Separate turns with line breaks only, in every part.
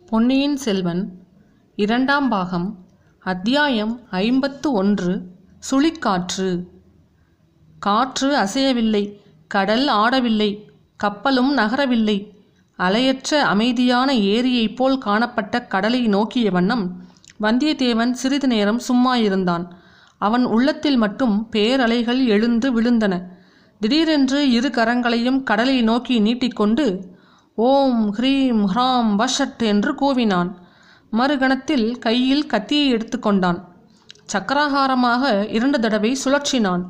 பொன்னியின் செல்வன் இரண்டாம் பாகம் அத்தியாயம் ஐம்பத்து ஒன்று சுழிக்காற்று காற்று அசையவில்லை கடல் ஆடவில்லை கப்பலும் நகரவில்லை அலையற்ற அமைதியான ஏரியைப் போல் காணப்பட்ட கடலை நோக்கிய வண்ணம் வந்தியத்தேவன் சிறிது நேரம் சும்மா இருந்தான் அவன் உள்ளத்தில் மட்டும் பேரலைகள் எழுந்து விழுந்தன திடீரென்று இரு கரங்களையும் கடலை நோக்கி நீட்டிக்கொண்டு ஓம் ஹ்ரீம் ஹ்ராம் வஷட் என்று கூவினான் மறுகணத்தில் கையில் கத்தியை எடுத்துக்கொண்டான் சக்கராகாரமாக இரண்டு தடவை சுழற்றினான்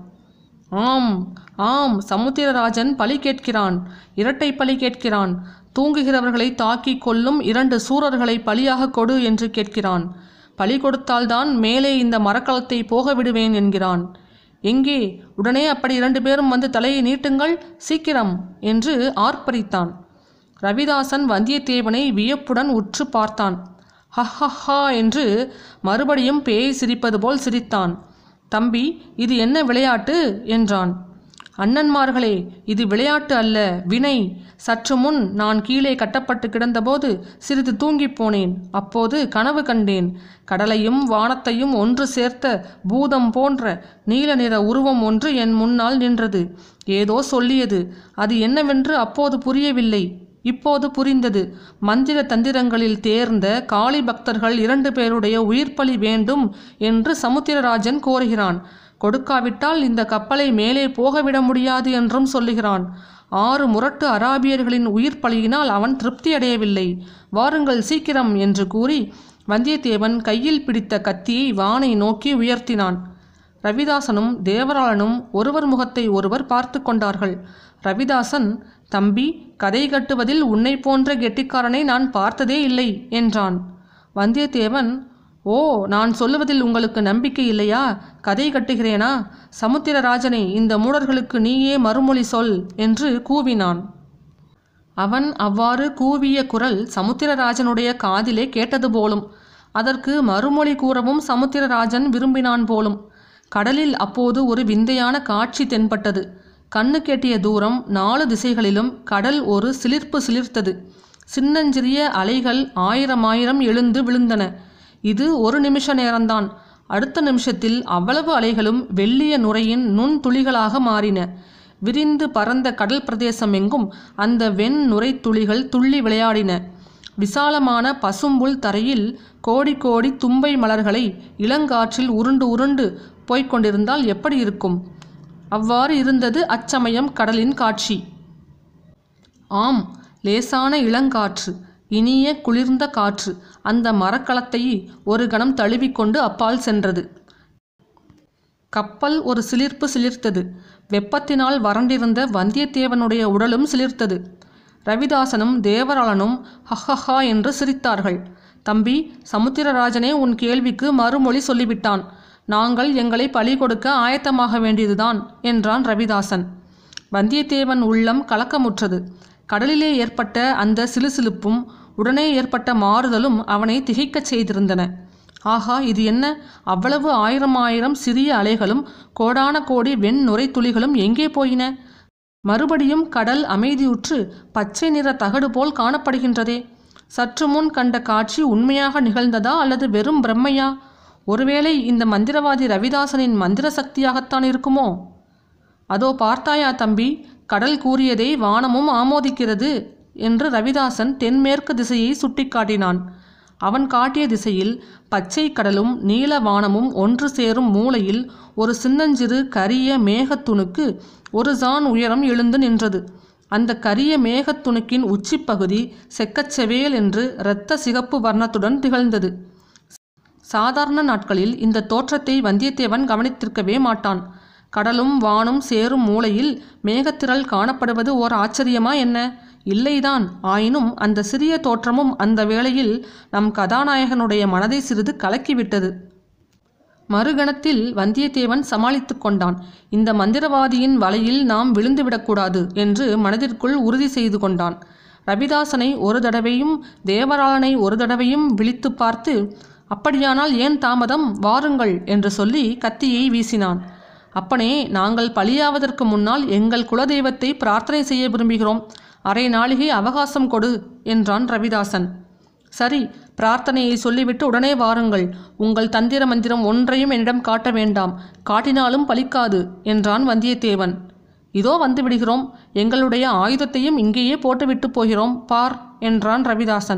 ஆம் ஆம் சமுத்திரராஜன் பலி கேட்கிறான் இரட்டை பலி கேட்கிறான் தூங்குகிறவர்களை தாக்கிக் கொல்லும் இரண்டு சூரர்களை பலியாக கொடு என்று கேட்கிறான் பலி கொடுத்தால்தான் மேலே இந்த மரக்கலத்தை போக விடுவேன் என்கிறான் எங்கே உடனே அப்படி இரண்டு பேரும் வந்து தலையை நீட்டுங்கள் சீக்கிரம் என்று ஆர்ப்பரித்தான் ரவிதாசன் வந்தியத்தேவனை வியப்புடன் உற்று பார்த்தான் ஹஹ்ஹா என்று மறுபடியும் பேய் சிரிப்பது போல் சிரித்தான் தம்பி இது என்ன விளையாட்டு என்றான் அண்ணன்மார்களே இது விளையாட்டு அல்ல வினை சற்று முன் நான் கீழே கட்டப்பட்டு கிடந்தபோது சிறிது தூங்கிப் போனேன் அப்போது கனவு கண்டேன் கடலையும் வானத்தையும் ஒன்று சேர்த்த பூதம் போன்ற நீல நிற உருவம் ஒன்று என் முன்னால் நின்றது ஏதோ சொல்லியது அது என்னவென்று அப்போது புரியவில்லை இப்போது புரிந்தது மந்திர தந்திரங்களில் தேர்ந்த காளி பக்தர்கள் இரண்டு பேருடைய உயிர்ப்பலி வேண்டும் என்று சமுத்திரராஜன் கோருகிறான் கொடுக்காவிட்டால் இந்த கப்பலை மேலே போகவிட முடியாது என்றும் சொல்லுகிறான் ஆறு முரட்டு அராபியர்களின் உயிர் பலியினால் அவன் திருப்தி அடையவில்லை வாருங்கள் சீக்கிரம் என்று கூறி வந்தியத்தேவன் கையில் பிடித்த கத்தியை வானை நோக்கி உயர்த்தினான் ரவிதாசனும் தேவராளனும் ஒருவர் முகத்தை ஒருவர் பார்த்து கொண்டார்கள் ரவிதாசன் தம்பி கதை கட்டுவதில் உன்னை போன்ற கெட்டிக்காரனை நான் பார்த்ததே இல்லை என்றான் வந்தியத்தேவன் ஓ நான் சொல்லுவதில் உங்களுக்கு நம்பிக்கை இல்லையா கதை கட்டுகிறேனா சமுத்திரராஜனே இந்த மூடர்களுக்கு நீயே மறுமொழி சொல் என்று கூவினான் அவன் அவ்வாறு கூவிய குரல் சமுத்திரராஜனுடைய காதிலே கேட்டது போலும் அதற்கு மறுமொழி கூறவும் சமுத்திரராஜன் விரும்பினான் போலும் கடலில் அப்போது ஒரு விந்தையான காட்சி தென்பட்டது கண்ணு கேட்டிய தூரம் நாலு திசைகளிலும் கடல் ஒரு சிலிர்ப்பு சிலிர்த்தது சின்னஞ்சிறிய அலைகள் ஆயிரம் ஆயிரம் எழுந்து விழுந்தன இது ஒரு நிமிஷ நேரம்தான் அடுத்த நிமிஷத்தில் அவ்வளவு அலைகளும் வெள்ளிய நுரையின் நுண் துளிகளாக மாறின விரிந்து பரந்த கடல் பிரதேசம் எங்கும் அந்த வெண் நுரை துளிகள் துள்ளி விளையாடின விசாலமான பசும்புல் தரையில் கோடி கோடி தும்பை மலர்களை இளங்காற்றில் உருண்டு உருண்டு போய்க் கொண்டிருந்தால் எப்படி இருக்கும் அவ்வாறு இருந்தது அச்சமயம் கடலின் காட்சி ஆம் லேசான இளங்காற்று இனிய குளிர்ந்த காற்று அந்த மரக்கலத்தை ஒரு கணம் தழுவிக்கொண்டு அப்பால் சென்றது கப்பல் ஒரு சிலிர்ப்பு சிலிர்த்தது வெப்பத்தினால் வறண்டிருந்த வந்தியத்தேவனுடைய உடலும் சிலிர்த்தது ரவிதாசனும் தேவராளனும் ஹஹஹா என்று சிரித்தார்கள் தம்பி சமுத்திரராஜனே உன் கேள்விக்கு மறுமொழி சொல்லிவிட்டான் நாங்கள் எங்களை பலி கொடுக்க ஆயத்தமாக வேண்டியதுதான் என்றான் ரவிதாசன் வந்தியத்தேவன் உள்ளம் கலக்கமுற்றது கடலிலே ஏற்பட்ட அந்த சிலுசிலுப்பும் உடனே ஏற்பட்ட மாறுதலும் அவனை திகைக்கச் செய்திருந்தன ஆஹா இது என்ன அவ்வளவு ஆயிரம் ஆயிரம் சிறிய அலைகளும் கோடான கோடி வெண் நுரை துளிகளும் எங்கே போயின மறுபடியும் கடல் அமைதியுற்று பச்சை நிற தகடு போல் காணப்படுகின்றதே சற்று முன் கண்ட காட்சி உண்மையாக நிகழ்ந்ததா அல்லது வெறும் பிரம்மையா ஒருவேளை இந்த மந்திரவாதி ரவிதாசனின் மந்திர சக்தியாகத்தான் இருக்குமோ அதோ பார்த்தாயா தம்பி கடல் கூறியதை வானமும் ஆமோதிக்கிறது என்று ரவிதாசன் தென்மேற்கு திசையை சுட்டிக்காட்டினான் அவன் காட்டிய திசையில் பச்சை கடலும் நீல வானமும் ஒன்று சேரும் மூலையில் ஒரு சின்னஞ்சிறு கரிய மேகத்துணுக்கு ஒரு சான் உயரம் எழுந்து நின்றது அந்த கரிய மேகத்துணுக்கின் உச்சிப்பகுதி செக்கச்செவேல் என்று இரத்த சிகப்பு வர்ணத்துடன் திகழ்ந்தது சாதாரண நாட்களில் இந்த தோற்றத்தை வந்தியத்தேவன் கவனித்திருக்கவே மாட்டான் கடலும் வானும் சேரும் மூலையில் மேகத்திரள் காணப்படுவது ஓர் ஆச்சரியமா என்ன இல்லைதான் ஆயினும் அந்த சிறிய தோற்றமும் அந்த வேளையில் நம் கதாநாயகனுடைய மனதை சிறிது கலக்கிவிட்டது மறுகணத்தில் வந்தியத்தேவன் சமாளித்து கொண்டான் இந்த மந்திரவாதியின் வலையில் நாம் விழுந்துவிடக்கூடாது என்று மனதிற்குள் உறுதி செய்து கொண்டான் ரவிதாசனை ஒரு தடவையும் தேவராளனை ஒரு தடவையும் விழித்து பார்த்து அப்படியானால் ஏன் தாமதம் வாருங்கள் என்று சொல்லி கத்தியை வீசினான் அப்பனே நாங்கள் பலியாவதற்கு முன்னால் எங்கள் குலதெய்வத்தை பிரார்த்தனை செய்ய விரும்புகிறோம் அரை நாளிகை அவகாசம் கொடு என்றான் ரவிதாசன் சரி பிரார்த்தனையை சொல்லிவிட்டு உடனே வாருங்கள் உங்கள் தந்திர மந்திரம் ஒன்றையும் என்னிடம் காட்ட வேண்டாம் காட்டினாலும் பலிக்காது என்றான் வந்தியத்தேவன் இதோ வந்து விடுகிறோம் எங்களுடைய ஆயுதத்தையும் இங்கேயே போட்டுவிட்டு போகிறோம் பார் என்றான் ரவிதாசன்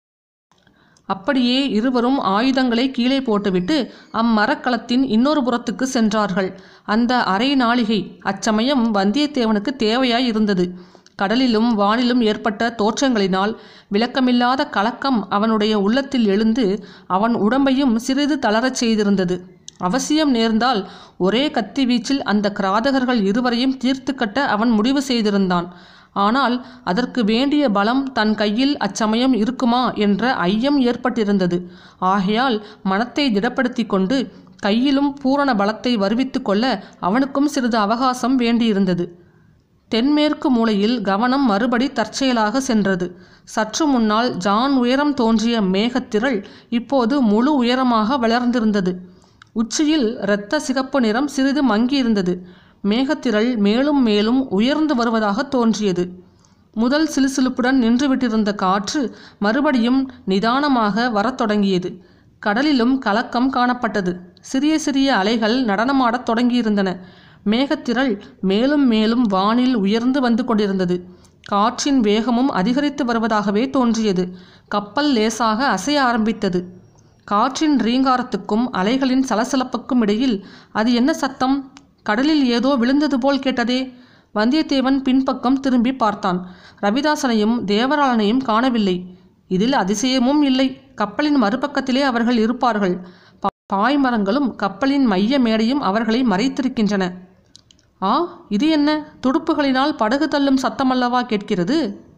அப்படியே இருவரும் ஆயுதங்களை கீழே போட்டுவிட்டு அம்மரக்களத்தின் இன்னொரு புறத்துக்கு சென்றார்கள் அந்த அரை நாளிகை அச்சமயம் வந்தியத்தேவனுக்கு தேவையாய் இருந்தது கடலிலும் வானிலும் ஏற்பட்ட தோற்றங்களினால் விளக்கமில்லாத கலக்கம் அவனுடைய உள்ளத்தில் எழுந்து அவன் உடம்பையும் சிறிது தளரச் செய்திருந்தது அவசியம் நேர்ந்தால் ஒரே கத்தி வீச்சில் அந்த கிராதகர்கள் இருவரையும் தீர்த்து கட்ட அவன் முடிவு செய்திருந்தான் ஆனால் அதற்கு வேண்டிய பலம் தன் கையில் அச்சமயம் இருக்குமா என்ற ஐயம் ஏற்பட்டிருந்தது ஆகையால் மனத்தை திடப்படுத்தி கொண்டு கையிலும் பூரண பலத்தை வருவித்து கொள்ள அவனுக்கும் சிறிது அவகாசம் வேண்டியிருந்தது தென்மேற்கு மூலையில் கவனம் மறுபடி தற்செயலாக சென்றது சற்று முன்னால் ஜான் உயரம் தோன்றிய மேகத்திரள் இப்போது முழு உயரமாக வளர்ந்திருந்தது உச்சியில் இரத்த சிகப்பு நிறம் சிறிது மங்கியிருந்தது மேகத்திரள் மேலும் மேலும் உயர்ந்து வருவதாக தோன்றியது முதல் சிலுசிலுப்புடன் நின்றுவிட்டிருந்த காற்று மறுபடியும் நிதானமாக வரத் தொடங்கியது கடலிலும் கலக்கம் காணப்பட்டது சிறிய சிறிய அலைகள் நடனமாடத் தொடங்கியிருந்தன மேகத்திரள் மேலும் மேலும் வானில் உயர்ந்து வந்து கொண்டிருந்தது காற்றின் வேகமும் அதிகரித்து வருவதாகவே தோன்றியது கப்பல் லேசாக அசைய ஆரம்பித்தது காற்றின் ரீங்காரத்துக்கும் அலைகளின் சலசலப்புக்கும் இடையில் அது என்ன சத்தம் கடலில் ஏதோ விழுந்தது போல் கேட்டதே வந்தியத்தேவன் பின்பக்கம் திரும்பி பார்த்தான் ரவிதாசனையும் தேவராளனையும் காணவில்லை இதில் அதிசயமும் இல்லை கப்பலின் மறுபக்கத்திலே அவர்கள் இருப்பார்கள் பா- பாய்மரங்களும் கப்பலின் மைய மேடையும் அவர்களை மறைத்திருக்கின்றன ஆ இது என்ன துடுப்புகளினால் படகு தள்ளும் சத்தமல்லவா கேட்கிறது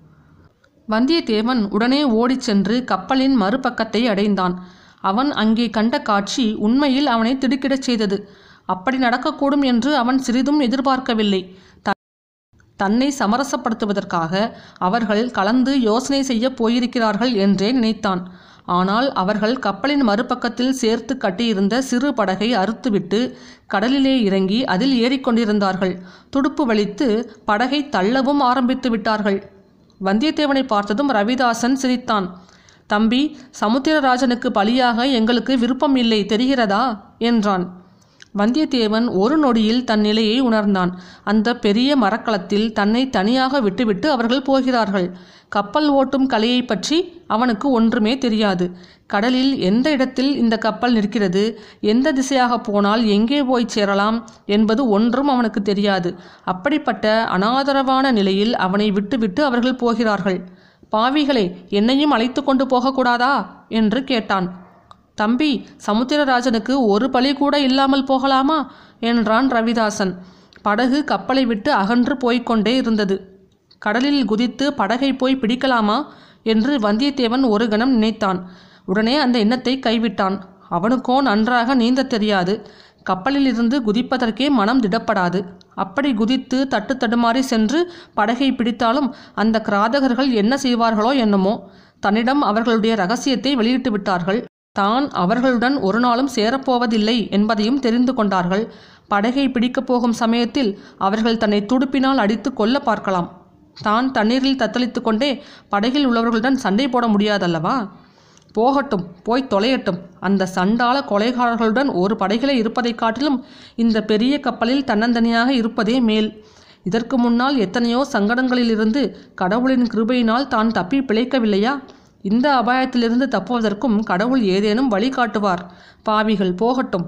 வந்தியத்தேவன் உடனே ஓடிச் சென்று கப்பலின் மறுபக்கத்தை அடைந்தான் அவன் அங்கே கண்ட காட்சி உண்மையில் அவனை திடுக்கிடச் செய்தது அப்படி நடக்கக்கூடும் என்று அவன் சிறிதும் எதிர்பார்க்கவில்லை த- தன்னை சமரசப்படுத்துவதற்காக அவர்கள் கலந்து யோசனை செய்யப் போயிருக்கிறார்கள் என்றே நினைத்தான் ஆனால் அவர்கள் கப்பலின் மறுபக்கத்தில் சேர்த்து கட்டியிருந்த சிறு படகை அறுத்துவிட்டு கடலிலே இறங்கி அதில் ஏறிக்கொண்டிருந்தார்கள் துடுப்பு வலித்து படகை தள்ளவும் ஆரம்பித்து விட்டார்கள் வந்தியத்தேவனை பார்த்ததும் ரவிதாசன் சிரித்தான் தம்பி சமுத்திரராஜனுக்கு பலியாக எங்களுக்கு விருப்பம் இல்லை தெரிகிறதா என்றான் வந்தியத்தேவன் ஒரு நொடியில் தன் நிலையை உணர்ந்தான் அந்த பெரிய மரக்கலத்தில் தன்னை தனியாக விட்டுவிட்டு அவர்கள் போகிறார்கள் கப்பல் ஓட்டும் கலையை பற்றி அவனுக்கு ஒன்றுமே தெரியாது கடலில் எந்த இடத்தில் இந்த கப்பல் நிற்கிறது எந்த திசையாக போனால் எங்கே போய் சேரலாம் என்பது ஒன்றும் அவனுக்கு தெரியாது அப்படிப்பட்ட அனாதரவான நிலையில் அவனை விட்டுவிட்டு அவர்கள் போகிறார்கள் பாவிகளே என்னையும் அழைத்து கொண்டு போகக்கூடாதா என்று கேட்டான் தம்பி சமுத்திரராஜனுக்கு ஒரு பலி கூட இல்லாமல் போகலாமா என்றான் ரவிதாசன் படகு கப்பலை விட்டு அகன்று போய்க்கொண்டே இருந்தது கடலில் குதித்து படகை போய் பிடிக்கலாமா என்று வந்தியத்தேவன் ஒரு கணம் நினைத்தான் உடனே அந்த எண்ணத்தை கைவிட்டான் அவனுக்கோ நன்றாக நீந்தத் தெரியாது கப்பலில் இருந்து குதிப்பதற்கே மனம் திடப்படாது அப்படி குதித்து தட்டு தடுமாறி சென்று படகை பிடித்தாலும் அந்த கிராதகர்கள் என்ன செய்வார்களோ என்னமோ தன்னிடம் அவர்களுடைய ரகசியத்தை வெளியிட்டு விட்டார்கள் தான் அவர்களுடன் ஒரு நாளும் சேரப்போவதில்லை என்பதையும் தெரிந்து கொண்டார்கள் படகை பிடிக்கப் போகும் சமயத்தில் அவர்கள் தன்னை துடுப்பினால் அடித்து கொல்ல பார்க்கலாம் தான் தண்ணீரில் தத்தளித்து கொண்டே படகில் உள்ளவர்களுடன் சண்டை போட முடியாதல்லவா போகட்டும் போய் தொலையட்டும் அந்த சண்டாள கொலைகாரர்களுடன் ஒரு படகிலே இருப்பதைக் காட்டிலும் இந்த பெரிய கப்பலில் தன்னந்தனியாக இருப்பதே மேல் இதற்கு முன்னால் எத்தனையோ சங்கடங்களிலிருந்து கடவுளின் கிருபையினால் தான் தப்பி பிழைக்கவில்லையா இந்த அபாயத்திலிருந்து தப்புவதற்கும் கடவுள் ஏதேனும் வழி காட்டுவார் பாவிகள் போகட்டும்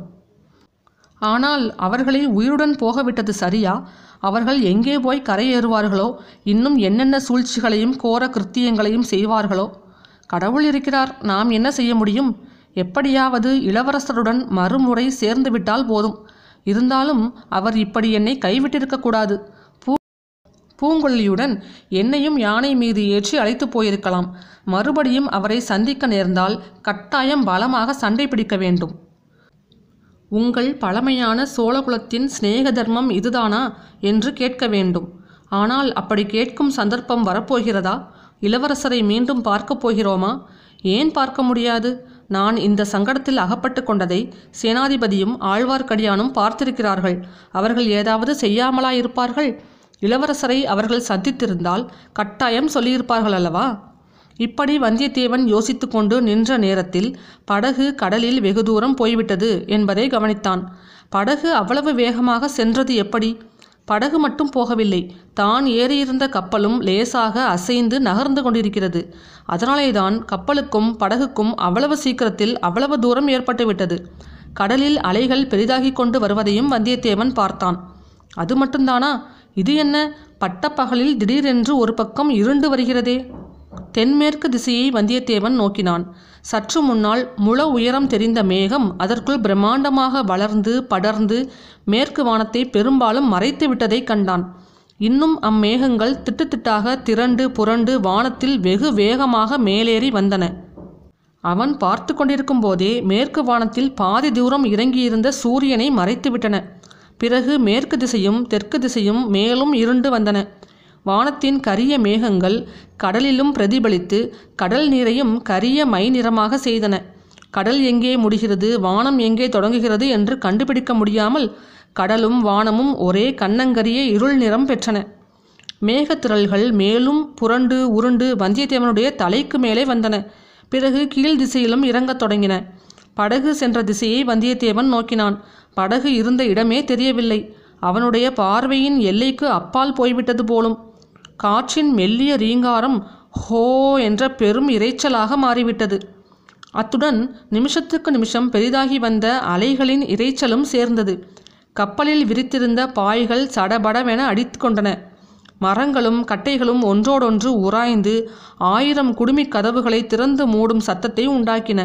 ஆனால் அவர்களை உயிருடன் போகவிட்டது சரியா அவர்கள் எங்கே போய் கரையேறுவார்களோ இன்னும் என்னென்ன சூழ்ச்சிகளையும் கோர கிருத்தியங்களையும் செய்வார்களோ கடவுள் இருக்கிறார் நாம் என்ன செய்ய முடியும் எப்படியாவது இளவரசருடன் மறுமுறை சேர்ந்து விட்டால் போதும் இருந்தாலும் அவர் இப்படி என்னை கைவிட்டிருக்கக்கூடாது பூ பூங்கொல்லியுடன் என்னையும் யானை மீது ஏற்றி அழைத்து போயிருக்கலாம் மறுபடியும் அவரை சந்திக்க நேர்ந்தால் கட்டாயம் பலமாக சண்டை பிடிக்க வேண்டும் உங்கள் பழமையான சோழகுலத்தின் சிநேக தர்மம் இதுதானா என்று கேட்க வேண்டும் ஆனால் அப்படி கேட்கும் சந்தர்ப்பம் வரப்போகிறதா இளவரசரை மீண்டும் பார்க்கப் போகிறோமா ஏன் பார்க்க முடியாது நான் இந்த சங்கடத்தில் அகப்பட்டு கொண்டதை சேனாதிபதியும் ஆழ்வார்க்கடியானும் பார்த்திருக்கிறார்கள் அவர்கள் ஏதாவது செய்யாமலா இருப்பார்கள் இளவரசரை அவர்கள் சந்தித்திருந்தால் கட்டாயம் சொல்லியிருப்பார்கள் அல்லவா இப்படி வந்தியத்தேவன் யோசித்து கொண்டு நின்ற நேரத்தில் படகு கடலில் வெகு தூரம் போய்விட்டது என்பதை கவனித்தான் படகு அவ்வளவு வேகமாக சென்றது எப்படி படகு மட்டும் போகவில்லை தான் ஏறியிருந்த கப்பலும் லேசாக அசைந்து நகர்ந்து கொண்டிருக்கிறது அதனாலேதான் கப்பலுக்கும் படகுக்கும் அவ்வளவு சீக்கிரத்தில் அவ்வளவு தூரம் ஏற்பட்டுவிட்டது கடலில் அலைகள் பெரிதாகிக் கொண்டு வருவதையும் வந்தியத்தேவன் பார்த்தான் அது மட்டும்தானா இது என்ன பட்டப்பகலில் திடீரென்று ஒரு பக்கம் இருண்டு வருகிறதே தென்மேற்கு திசையை வந்தியத்தேவன் நோக்கினான் சற்று முன்னால் முழ உயரம் தெரிந்த மேகம் அதற்குள் பிரம்மாண்டமாக வளர்ந்து படர்ந்து மேற்கு வானத்தை பெரும்பாலும் மறைத்து விட்டதை கண்டான் இன்னும் அம்மேகங்கள் திட்டுத்திட்டாக திரண்டு புரண்டு வானத்தில் வெகு வேகமாக மேலேறி வந்தன அவன் பார்த்து கொண்டிருக்கும் போதே மேற்கு வானத்தில் பாதி தூரம் இறங்கியிருந்த சூரியனை மறைத்துவிட்டன பிறகு மேற்கு திசையும் தெற்கு திசையும் மேலும் இருண்டு வந்தன வானத்தின் கரிய மேகங்கள் கடலிலும் பிரதிபலித்து கடல் நீரையும் கரிய மை நிறமாக செய்தன கடல் எங்கே முடிகிறது வானம் எங்கே தொடங்குகிறது என்று கண்டுபிடிக்க முடியாமல் கடலும் வானமும் ஒரே கண்ணங்கரிய இருள் நிறம் பெற்றன மேகத்திரள்கள் மேலும் புரண்டு உருண்டு வந்தியத்தேவனுடைய தலைக்கு மேலே வந்தன பிறகு கீழ் திசையிலும் இறங்கத் தொடங்கின படகு சென்ற திசையை வந்தியத்தேவன் நோக்கினான் படகு இருந்த இடமே தெரியவில்லை அவனுடைய பார்வையின் எல்லைக்கு அப்பால் போய்விட்டது போலும் காற்றின் மெல்லிய ரீங்காரம் ஹோ என்ற பெரும் இரைச்சலாக மாறிவிட்டது அத்துடன் நிமிஷத்துக்கு நிமிஷம் பெரிதாகி வந்த அலைகளின் இரைச்சலும் சேர்ந்தது கப்பலில் விரித்திருந்த பாய்கள் சடபடவென அடித்து கொண்டன மரங்களும் கட்டைகளும் ஒன்றோடொன்று உராய்ந்து ஆயிரம் குடுமிக் கதவுகளை திறந்து மூடும் சத்தத்தை உண்டாக்கின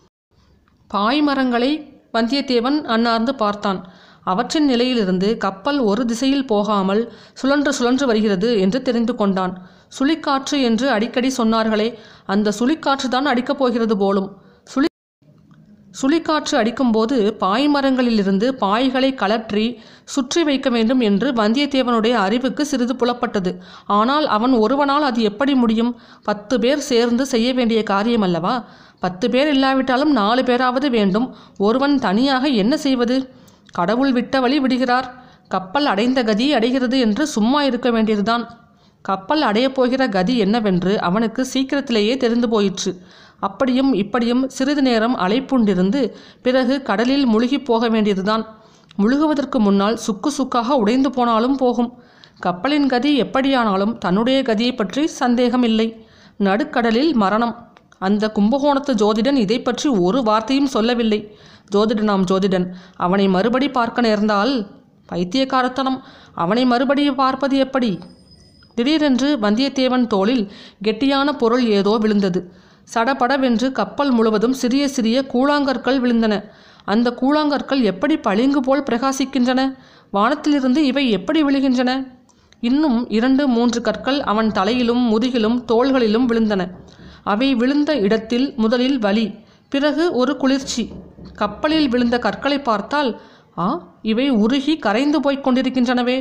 பாய்மரங்களை வந்தியத்தேவன் அன்னார்ந்து பார்த்தான் அவற்றின் நிலையிலிருந்து கப்பல் ஒரு திசையில் போகாமல் சுழன்று சுழன்று வருகிறது என்று தெரிந்து கொண்டான் சுழிக்காற்று என்று அடிக்கடி சொன்னார்களே அந்த சுழிக்காற்று தான் அடிக்கப் போகிறது போலும் சுழி சுழிக்காற்று அடிக்கும்போது பாய்மரங்களிலிருந்து பாய்களை கலற்றி சுற்றி வைக்க வேண்டும் என்று வந்தியத்தேவனுடைய அறிவுக்கு சிறிது புலப்பட்டது ஆனால் அவன் ஒருவனால் அது எப்படி முடியும் பத்து பேர் சேர்ந்து செய்ய வேண்டிய காரியம் அல்லவா பத்து பேர் இல்லாவிட்டாலும் நாலு பேராவது வேண்டும் ஒருவன் தனியாக என்ன செய்வது கடவுள் விட்ட வழி விடுகிறார் கப்பல் அடைந்த கதி அடைகிறது என்று சும்மா இருக்க வேண்டியதுதான் கப்பல் அடையப் போகிற கதி என்னவென்று அவனுக்கு சீக்கிரத்திலேயே தெரிந்து போயிற்று அப்படியும் இப்படியும் சிறிது நேரம் அலைப்புண்டிருந்து பிறகு கடலில் முழுகிப் போக வேண்டியதுதான் முழுகுவதற்கு முன்னால் சுக்கு சுக்காக உடைந்து போனாலும் போகும் கப்பலின் கதி எப்படியானாலும் தன்னுடைய கதியை பற்றி சந்தேகமில்லை நடுக்கடலில் மரணம் அந்த கும்பகோணத்து ஜோதிடன் இதை பற்றி ஒரு வார்த்தையும் சொல்லவில்லை ஜோதிடனாம் ஜோதிடன் அவனை மறுபடி பார்க்க நேர்ந்தால் பைத்தியக்காரத்தனம் அவனை மறுபடி பார்ப்பது எப்படி திடீரென்று வந்தியத்தேவன் தோளில் கெட்டியான பொருள் ஏதோ விழுந்தது சடபடவென்று கப்பல் முழுவதும் சிறிய சிறிய கூழாங்கற்கள் விழுந்தன அந்த கூழாங்கற்கள் எப்படி பளிங்கு போல் பிரகாசிக்கின்றன வானத்திலிருந்து இவை எப்படி விழுகின்றன இன்னும் இரண்டு மூன்று கற்கள் அவன் தலையிலும் முதுகிலும் தோள்களிலும் விழுந்தன அவை விழுந்த இடத்தில் முதலில் வலி பிறகு ஒரு குளிர்ச்சி கப்பலில் விழுந்த கற்களை பார்த்தால் ஆ இவை உருகி கரைந்து போய்க் கொண்டிருக்கின்றனவே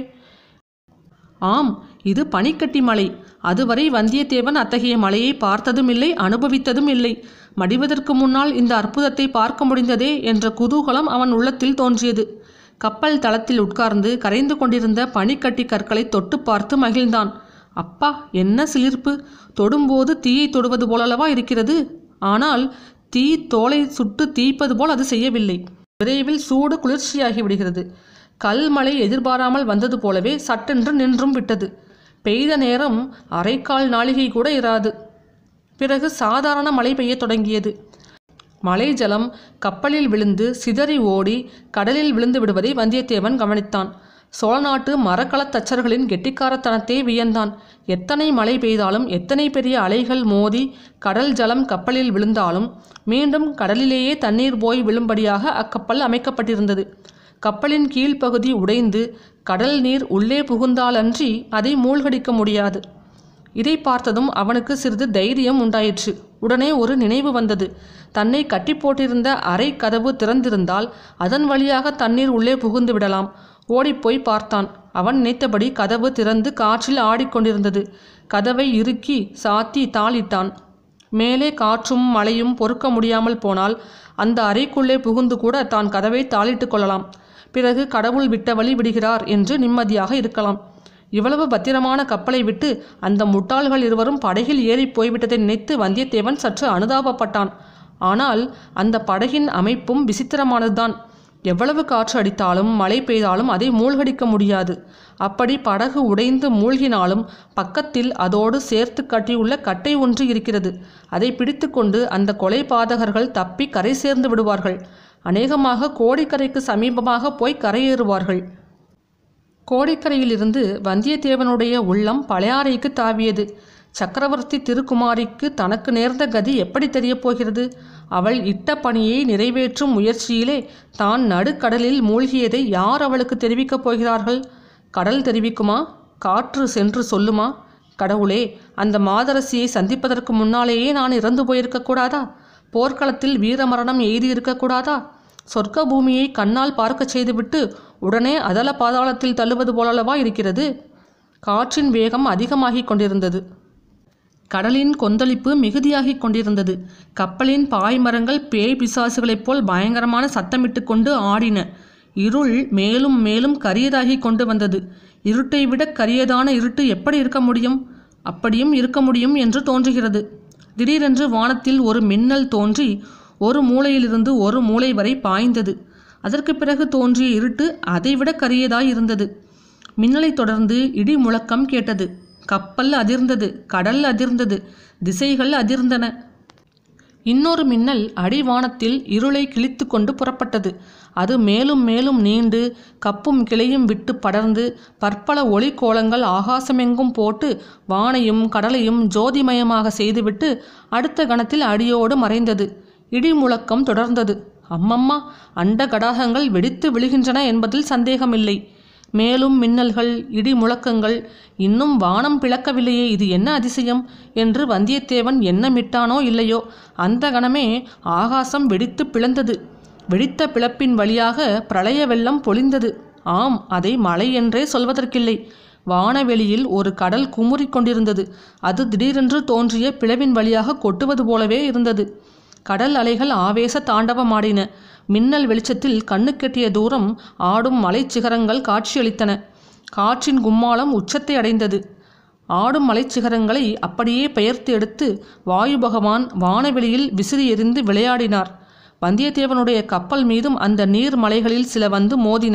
ஆம் இது பனிக்கட்டி மலை அதுவரை வந்தியத்தேவன் அத்தகைய மலையை பார்த்ததும் இல்லை அனுபவித்ததும் இல்லை மடிவதற்கு முன்னால் இந்த அற்புதத்தை பார்க்க முடிந்ததே என்ற குதூகலம் அவன் உள்ளத்தில் தோன்றியது கப்பல் தளத்தில் உட்கார்ந்து கரைந்து கொண்டிருந்த பனிக்கட்டி கற்களை தொட்டு பார்த்து மகிழ்ந்தான் அப்பா என்ன சிலிர்ப்பு தொடும்போது தீயை தொடுவது போலல்லவா இருக்கிறது ஆனால் தீ தோலை சுட்டு தீய்ப்பது போல் அது செய்யவில்லை விரைவில் சூடு குளிர்ச்சியாகி விடுகிறது கல்மழை எதிர்பாராமல் வந்தது போலவே சட்டென்று நின்றும் விட்டது பெய்த நேரம் அரைக்கால் நாளிகை கூட இராது பிறகு சாதாரண மழை பெய்யத் தொடங்கியது மழை ஜலம் கப்பலில் விழுந்து சிதறி ஓடி கடலில் விழுந்து விடுவதை வந்தியத்தேவன் கவனித்தான் சோழ நாட்டு மரக்கலத் தச்சர்களின் கெட்டிக்காரத்தனத்தை வியந்தான் எத்தனை மழை பெய்தாலும் எத்தனை பெரிய அலைகள் மோதி கடல் ஜலம் கப்பலில் விழுந்தாலும் மீண்டும் கடலிலேயே தண்ணீர் போய் விழும்படியாக அக்கப்பல் அமைக்கப்பட்டிருந்தது கப்பலின் கீழ்ப்பகுதி உடைந்து கடல் நீர் உள்ளே புகுந்தாலன்றி அதை மூழ்கடிக்க முடியாது இதை பார்த்ததும் அவனுக்கு சிறிது தைரியம் உண்டாயிற்று உடனே ஒரு நினைவு வந்தது தன்னை கட்டி போட்டிருந்த அறை கதவு திறந்திருந்தால் அதன் வழியாக தண்ணீர் உள்ளே புகுந்து விடலாம் ஓடிப்போய் பார்த்தான் அவன் நினைத்தபடி கதவு திறந்து காற்றில் ஆடிக்கொண்டிருந்தது கதவை இறுக்கி சாத்தி தாளிட்டான் மேலே காற்றும் மழையும் பொறுக்க முடியாமல் போனால் அந்த அறைக்குள்ளே புகுந்து கூட தான் கதவை தாளிட்டு கொள்ளலாம் பிறகு கடவுள் விட்ட வழி விடுகிறார் என்று நிம்மதியாக இருக்கலாம் இவ்வளவு பத்திரமான கப்பலை விட்டு அந்த முட்டாள்கள் இருவரும் படகில் ஏறி போய்விட்டதை நினைத்து வந்தியத்தேவன் சற்று அனுதாபப்பட்டான் ஆனால் அந்த படகின் அமைப்பும் விசித்திரமானதுதான் எவ்வளவு காற்று அடித்தாலும் மழை பெய்தாலும் அதை மூழ்கடிக்க முடியாது அப்படி படகு உடைந்து மூழ்கினாலும் பக்கத்தில் அதோடு சேர்த்து கட்டியுள்ள கட்டை ஒன்று இருக்கிறது அதை பிடித்துக்கொண்டு அந்த கொலை பாதகர்கள் தப்பி கரை சேர்ந்து விடுவார்கள் அநேகமாக கோடிக்கரைக்கு சமீபமாக போய் கரையேறுவார்கள் கோடிக்கரையிலிருந்து வந்தியத்தேவனுடைய உள்ளம் பழையாறைக்கு தாவியது சக்கரவர்த்தி திருக்குமாரிக்கு தனக்கு நேர்ந்த கதி எப்படி தெரியப் போகிறது அவள் இட்ட பணியை நிறைவேற்றும் முயற்சியிலே தான் நடுக்கடலில் மூழ்கியதை யார் அவளுக்கு தெரிவிக்கப் போகிறார்கள் கடல் தெரிவிக்குமா காற்று சென்று சொல்லுமா கடவுளே அந்த மாதரசியை சந்திப்பதற்கு முன்னாலேயே நான் இறந்து போயிருக்கக்கூடாதா போர்க்களத்தில் வீரமரணம் எய்தி இருக்கக்கூடாதா சொர்க்க பூமியை கண்ணால் பார்க்கச் செய்துவிட்டு உடனே அதல பாதாளத்தில் தள்ளுவது போலல்லவா இருக்கிறது காற்றின் வேகம் அதிகமாகிக் கொண்டிருந்தது கடலின் கொந்தளிப்பு மிகுதியாகிக் கொண்டிருந்தது கப்பலின் பாய்மரங்கள் பேய் பிசாசுகளைப் போல் பயங்கரமான சத்தமிட்டு கொண்டு ஆடின இருள் மேலும் மேலும் கரியதாகிக் கொண்டு வந்தது இருட்டை விட கரியதான இருட்டு எப்படி இருக்க முடியும் அப்படியும் இருக்க முடியும் என்று தோன்றுகிறது திடீரென்று வானத்தில் ஒரு மின்னல் தோன்றி ஒரு மூலையிலிருந்து ஒரு மூலை வரை பாய்ந்தது அதற்கு பிறகு தோன்றிய இருட்டு அதைவிட கரியதாய் இருந்தது மின்னலைத் தொடர்ந்து இடி முழக்கம் கேட்டது கப்பல் அதிர்ந்தது கடல் அதிர்ந்தது திசைகள் அதிர்ந்தன இன்னொரு மின்னல் அடிவானத்தில் இருளை கிழித்து கொண்டு புறப்பட்டது அது மேலும் மேலும் நீண்டு கப்பும் கிளையும் விட்டு படர்ந்து பற்பல ஒளிக்கோலங்கள் ஆகாசமெங்கும் போட்டு வானையும் கடலையும் ஜோதிமயமாக செய்துவிட்டு அடுத்த கணத்தில் அடியோடு மறைந்தது இடி முழக்கம் தொடர்ந்தது அம்மம்மா அண்ட கடாகங்கள் வெடித்து விழுகின்றன என்பதில் சந்தேகமில்லை மேலும் மின்னல்கள் இடி முழக்கங்கள் இன்னும் வானம் பிளக்கவில்லையே இது என்ன அதிசயம் என்று வந்தியத்தேவன் எண்ணமிட்டானோ இல்லையோ அந்த கணமே ஆகாசம் வெடித்து பிளந்தது வெடித்த பிளப்பின் வழியாக பிரளய வெள்ளம் பொழிந்தது ஆம் அதை மழை என்றே சொல்வதற்கில்லை வானவெளியில் ஒரு கடல் குமுறிக் கொண்டிருந்தது அது திடீரென்று தோன்றிய பிளவின் வழியாக கொட்டுவது போலவே இருந்தது கடல் அலைகள் ஆவேச தாண்டவமாடின மின்னல் வெளிச்சத்தில் கண்ணுக்கெட்டிய தூரம் ஆடும் மலைச்சிகரங்கள் காட்சியளித்தன காற்றின் கும்மாளம் உச்சத்தை அடைந்தது ஆடும் மலைச்சிகரங்களை அப்படியே பெயர்த்து எடுத்து வாயு பகவான் வானவெளியில் விசிறி எறிந்து விளையாடினார் வந்தியத்தேவனுடைய கப்பல் மீதும் அந்த நீர் மலைகளில் சில வந்து மோதின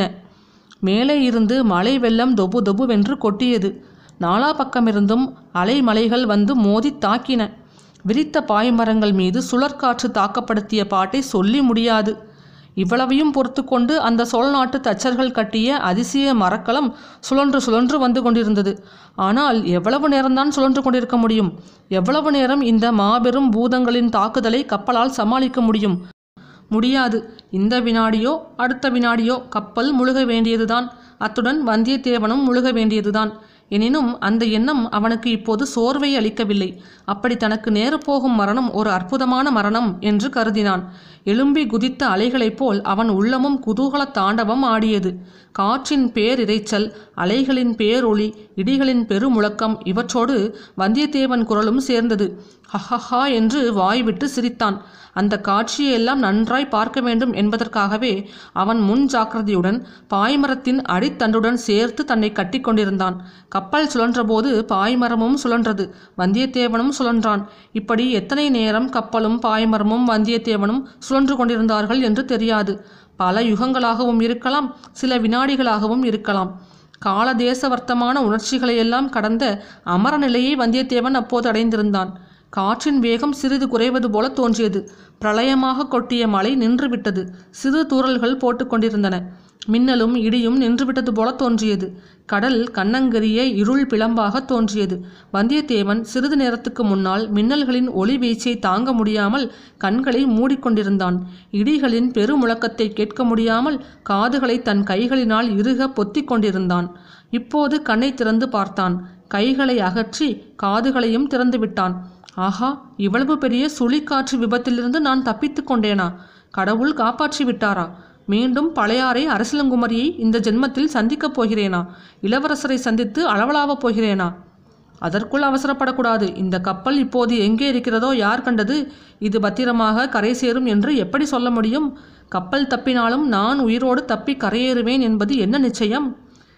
மேலே இருந்து மலை வெள்ளம் தொபு தொபுவென்று கொட்டியது நாலா பக்கமிருந்தும் அலை மலைகள் வந்து மோதி தாக்கின விரித்த பாய்மரங்கள் மீது சுழற்காற்று தாக்கப்படுத்திய பாட்டை சொல்லி முடியாது இவ்வளவையும் பொறுத்து கொண்டு அந்த சோழ நாட்டு தச்சர்கள் கட்டிய அதிசய மரக்கலம் சுழன்று சுழன்று வந்து கொண்டிருந்தது ஆனால் எவ்வளவு நேரம்தான் சுழன்று கொண்டிருக்க முடியும் எவ்வளவு நேரம் இந்த மாபெரும் பூதங்களின் தாக்குதலை கப்பலால் சமாளிக்க முடியும் முடியாது இந்த வினாடியோ அடுத்த வினாடியோ கப்பல் முழுக வேண்டியதுதான் அத்துடன் வந்தியத்தேவனும் முழுக வேண்டியதுதான் எனினும் அந்த எண்ணம் அவனுக்கு இப்போது சோர்வை அளிக்கவில்லை அப்படி தனக்கு நேரப்போகும் மரணம் ஒரு அற்புதமான மரணம் என்று கருதினான் எழும்பி குதித்த அலைகளைப் போல் அவன் உள்ளமும் குதூகல தாண்டவம் ஆடியது காற்றின் பேரிரைச்சல் அலைகளின் பேரொளி இடிகளின் பெருமுழக்கம் இவற்றோடு வந்தியத்தேவன் குரலும் சேர்ந்தது ஹஹஹா என்று வாய்விட்டு சிரித்தான் அந்த காட்சியெல்லாம் நன்றாய் பார்க்க வேண்டும் என்பதற்காகவே அவன் முன் ஜாக்கிரதையுடன் பாய்மரத்தின் அடித்தண்டுடன் சேர்த்து தன்னை கட்டி கொண்டிருந்தான் கப்பல் சுழன்றபோது பாய்மரமும் சுழன்றது வந்தியத்தேவனும் சுழன்றான் இப்படி எத்தனை நேரம் கப்பலும் பாய்மரமும் வந்தியத்தேவனும் சுழன்று கொண்டிருந்தார்கள் என்று தெரியாது பல யுகங்களாகவும் இருக்கலாம் சில வினாடிகளாகவும் இருக்கலாம் காலதேச வர்த்தமான உணர்ச்சிகளையெல்லாம் கடந்த அமர நிலையை வந்தியத்தேவன் அப்போது அடைந்திருந்தான் காற்றின் வேகம் சிறிது குறைவது போல தோன்றியது பிரளயமாக கொட்டிய மழை நின்றுவிட்டது சிறு தூறல்கள் போட்டுக்கொண்டிருந்தன மின்னலும் இடியும் நின்றுவிட்டது போல தோன்றியது கடல் கண்ணங்கரிய இருள் பிளம்பாக தோன்றியது வந்தியத்தேவன் சிறிது நேரத்துக்கு முன்னால் மின்னல்களின் ஒளி வீச்சை தாங்க முடியாமல் கண்களை மூடிக்கொண்டிருந்தான் இடிகளின் பெருமுழக்கத்தை கேட்க முடியாமல் காதுகளை தன் கைகளினால் இறுக பொத்திக் கொண்டிருந்தான் இப்போது கண்ணை திறந்து பார்த்தான் கைகளை அகற்றி காதுகளையும் திறந்து விட்டான் ஆஹா இவ்வளவு பெரிய சுழிக்காற்று விபத்திலிருந்து நான் தப்பித்துக் கொண்டேனா கடவுள் காப்பாற்றி விட்டாரா மீண்டும் பழையாறை அரசலங்குமரியை இந்த ஜென்மத்தில் சந்திக்கப் போகிறேனா இளவரசரை சந்தித்து அளவலாவப் போகிறேனா அதற்குள் அவசரப்படக்கூடாது இந்த கப்பல் இப்போது எங்கே இருக்கிறதோ யார் கண்டது இது பத்திரமாக கரை சேரும் என்று எப்படி சொல்ல முடியும் கப்பல் தப்பினாலும் நான் உயிரோடு தப்பி கரையேறுவேன் என்பது என்ன நிச்சயம்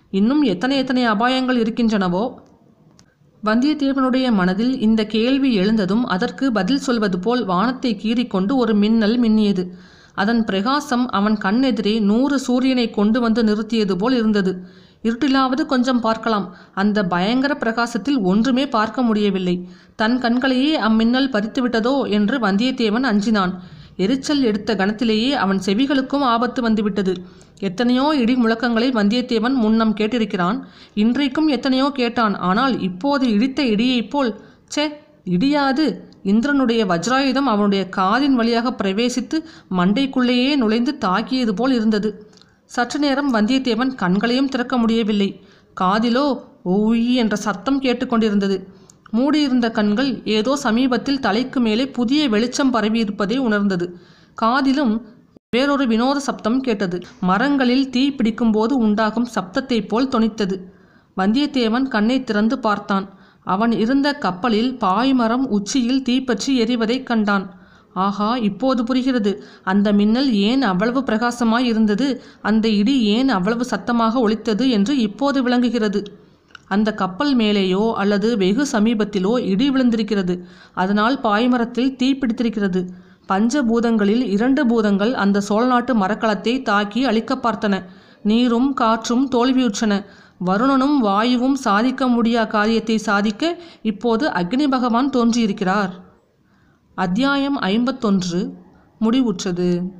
இன்னும் எத்தனை எத்தனை அபாயங்கள் இருக்கின்றனவோ வந்தியத்தேவனுடைய மனதில் இந்த கேள்வி எழுந்ததும் அதற்கு பதில் சொல்வது போல் வானத்தை கீறிக்கொண்டு ஒரு மின்னல் மின்னியது அதன் பிரகாசம் அவன் கண்ணெதிரே நூறு சூரியனை கொண்டு வந்து நிறுத்தியது போல் இருந்தது இருட்டிலாவது கொஞ்சம் பார்க்கலாம் அந்த பயங்கர பிரகாசத்தில் ஒன்றுமே பார்க்க முடியவில்லை தன் கண்களையே அம்மின்னல் பறித்துவிட்டதோ என்று வந்தியத்தேவன் அஞ்சினான் எரிச்சல் எடுத்த கணத்திலேயே அவன் செவிகளுக்கும் ஆபத்து வந்துவிட்டது எத்தனையோ இடி முழக்கங்களை வந்தியத்தேவன் முன்னம் கேட்டிருக்கிறான் இன்றைக்கும் எத்தனையோ கேட்டான் ஆனால் இப்போது இடித்த இடியைப் போல் ச்சே இடியாது இந்திரனுடைய வஜ்ராயுதம் அவனுடைய காதின் வழியாக பிரவேசித்து மண்டைக்குள்ளேயே நுழைந்து தாக்கியது போல் இருந்தது சற்று நேரம் வந்தியத்தேவன் கண்களையும் திறக்க முடியவில்லை காதிலோ ஒய் என்ற சத்தம் கேட்டுக்கொண்டிருந்தது மூடியிருந்த கண்கள் ஏதோ சமீபத்தில் தலைக்கு மேலே புதிய வெளிச்சம் பரவியிருப்பதை உணர்ந்தது காதிலும் வேறொரு வினோத சப்தம் கேட்டது மரங்களில் தீ பிடிக்கும்போது உண்டாகும் சப்தத்தைப் போல் தொனித்தது வந்தியத்தேவன் கண்ணை திறந்து பார்த்தான் அவன் இருந்த கப்பலில் பாய்மரம் உச்சியில் தீப்பற்றி எரிவதைக் கண்டான் ஆஹா இப்போது புரிகிறது அந்த மின்னல் ஏன் அவ்வளவு பிரகாசமாய் இருந்தது அந்த இடி ஏன் அவ்வளவு சத்தமாக ஒலித்தது என்று இப்போது விளங்குகிறது அந்த கப்பல் மேலேயோ அல்லது வெகு சமீபத்திலோ இடி விழுந்திருக்கிறது அதனால் பாய்மரத்தில் தீ பிடித்திருக்கிறது பஞ்சபூதங்களில் இரண்டு பூதங்கள் அந்த சோழநாட்டு மரக்கலத்தை தாக்கி அழிக்க பார்த்தன நீரும் காற்றும் தோல்வியுற்றன வருணனும் வாயுவும் சாதிக்க முடியா காரியத்தை சாதிக்க இப்போது அக்னி பகவான் தோன்றியிருக்கிறார் அத்தியாயம் ஐம்பத்தொன்று முடிவுற்றது